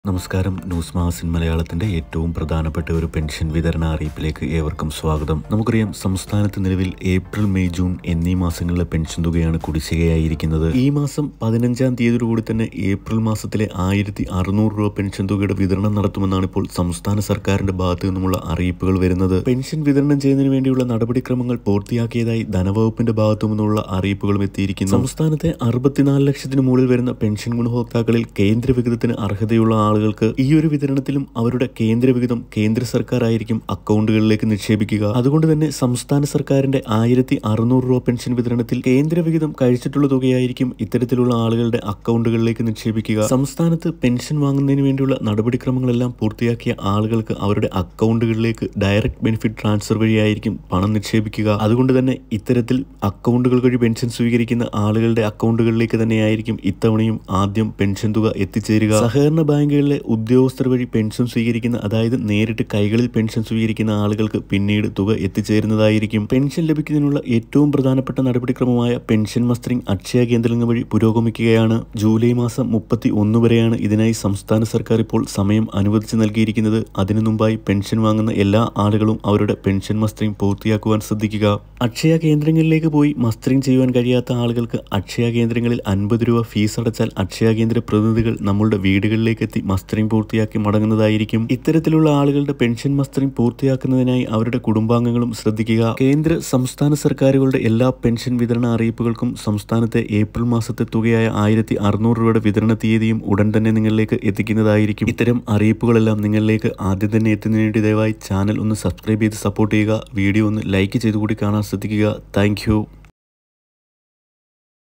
നമസ്കാരം ന്യൂസ് മാസിൻ മലയാളത്തിന്റെ ഏറ്റവും പ്രധാനപ്പെട്ട ഒരു പെൻഷൻ വിതരണ അറിയിപ്പിലേക്ക് ഏവർക്കും സ്വാഗതം നമുക്കറിയാം സംസ്ഥാനത്ത് നിലവിൽ ഏപ്രിൽ മെയ് ജൂൺ എന്നീ മാസങ്ങളിലെ പെൻഷൻ തുകയാണ് കുടിശ്ശികയായിരിക്കുന്നത് ഈ മാസം പതിനഞ്ചാം തീയതിയോടുകൂടി തന്നെ ഏപ്രിൽ മാസത്തിലെ ആയിരത്തി അറുന്നൂറ് രൂപ പെൻഷൻ തുകയുടെ വിതരണം നടത്തുമെന്നാണ് ഇപ്പോൾ സംസ്ഥാന സർക്കാരിന്റെ ഭാഗത്തു നിന്നുമുള്ള അറിയിപ്പുകൾ വരുന്നത് പെൻഷൻ വിതരണം ചെയ്യുന്നതിന് വേണ്ടിയുള്ള നടപടിക്രമങ്ങൾ പൂർത്തിയാക്കിയതായി ധനവകുപ്പിന്റെ ഭാഗത്തു നിന്നുള്ള അറിയിപ്പുകളും എത്തിയിരിക്കുന്നു സംസ്ഥാനത്തെ അറുപത്തിനാല് ലക്ഷത്തിന് മുകളിൽ വരുന്ന പെൻഷൻ ഗുണഭോക്താക്കളിൽ കേന്ദ്ര വിഹിതത്തിന് അർഹതയുള്ള ആളുകൾക്ക് ഈ ഒരു വിതരണത്തിലും അവരുടെ കേന്ദ്ര വിഹിതം കേന്ദ്ര സർക്കാർ ആയിരിക്കും അക്കൗണ്ടുകളിലേക്ക് നിക്ഷേപിക്കുക അതുകൊണ്ട് തന്നെ സംസ്ഥാന സർക്കാരിന്റെ ആയിരത്തി അറുന്നൂറ് രൂപ പെൻഷൻ വിതരണത്തിൽ കേന്ദ്ര വിഹിതം കഴിച്ചിട്ടുള്ള തുകയായിരിക്കും ഇത്തരത്തിലുള്ള ആളുകളുടെ അക്കൗണ്ടുകളിലേക്ക് നിക്ഷേപിക്കുക സംസ്ഥാനത്ത് പെൻഷൻ വാങ്ങുന്നതിന് വേണ്ടിയുള്ള നടപടിക്രമങ്ങളെല്ലാം പൂർത്തിയാക്കിയ ആളുകൾക്ക് അവരുടെ അക്കൗണ്ടുകളിലേക്ക് ഡയറക്റ്റ് ബെനിഫിറ്റ് ട്രാൻസ്ഫർ വഴിയായിരിക്കും പണം നിക്ഷേപിക്കുക അതുകൊണ്ട് തന്നെ ഇത്തരത്തിൽ അക്കൗണ്ടുകൾ വഴി പെൻഷൻ സ്വീകരിക്കുന്ന ആളുകളുടെ അക്കൗണ്ടുകളിലേക്ക് തന്നെയായിരിക്കും ഇത്തവണയും ആദ്യം പെൻഷൻ തുക എത്തിച്ചേരുക സഹകരണ ബാങ്കുകളിലെ ഉദ്യോഗസ്ഥർ വഴി പെൻഷൻ സ്വീകരിക്കുന്ന അതായത് നേരിട്ട് കൈകളിൽ പെൻഷൻ സ്വീകരിക്കുന്ന ആളുകൾക്ക് പിന്നീട് തുക എത്തിച്ചേരുന്നതായിരിക്കും പെൻഷൻ ലഭിക്കുന്നതിനുള്ള ഏറ്റവും പ്രധാനപ്പെട്ട നടപടിക്രമമായ പെൻഷൻ മസ്റ്ററിംഗ് അക്ഷയ കേന്ദ്രങ്ങൾ വഴി പുരോഗമിക്കുകയാണ് ജൂലൈ മാസം മുപ്പത്തി ഒന്ന് വരെയാണ് ഇതിനായി സംസ്ഥാന സർക്കാർ ഇപ്പോൾ സമയം അനുവദിച്ച് നൽകിയിരിക്കുന്നത് അതിനു മുമ്പായി പെൻഷൻ വാങ്ങുന്ന എല്ലാ ആളുകളും അവരുടെ പെൻഷൻ മസ്റ്ററിംഗ് പൂർത്തിയാക്കുവാൻ ശ്രദ്ധിക്കുക അക്ഷയ കേന്ദ്രങ്ങളിലേക്ക് പോയി മസ്റ്ററിംഗ് ചെയ്യുവാൻ കഴിയാത്ത ആളുകൾക്ക് അക്ഷയ കേന്ദ്രങ്ങളിൽ അൻപത് രൂപ ഫീസ് അടച്ചാൽ അക്ഷയ കേന്ദ്ര പ്രതിനിധികൾ നമ്മളുടെ വീടുകളിലേക്ക് എത്തി മസ്റ്ററിംഗ് പൂർത്തിയാക്കി മടങ്ങുന്നതായിരിക്കും ഇത്തരത്തിലുള്ള ആളുകളുടെ പെൻഷൻ മസ്റ്ററിംഗ് പൂർത്തിയാക്കുന്നതിനായി അവരുടെ കുടുംബാംഗങ്ങളും ശ്രദ്ധിക്കുക കേന്ദ്ര സംസ്ഥാന സർക്കാരുകളുടെ എല്ലാ പെൻഷൻ വിതരണ അറിയിപ്പുകൾക്കും സംസ്ഥാനത്തെ ഏപ്രിൽ മാസത്തെ തുകയായ ആയിരത്തി അറുന്നൂറ് രൂപയുടെ വിതരണ തീയതിയും ഉടൻ തന്നെ നിങ്ങളിലേക്ക് എത്തിക്കുന്നതായിരിക്കും ഇത്തരം അറിയിപ്പുകളെല്ലാം നിങ്ങളിലേക്ക് ആദ്യം തന്നെ എത്തുന്നതിന് വേണ്ടി ദയവായി ചാനൽ ഒന്ന് സബ്സ്ക്രൈബ് ചെയ്ത് സപ്പോർട്ട് ചെയ്യുക വീഡിയോ ഒന്ന് ലൈക്ക് ചെയ്തുകൂടി കാണാൻ ശ്രദ്ധിക്കുക താങ്ക്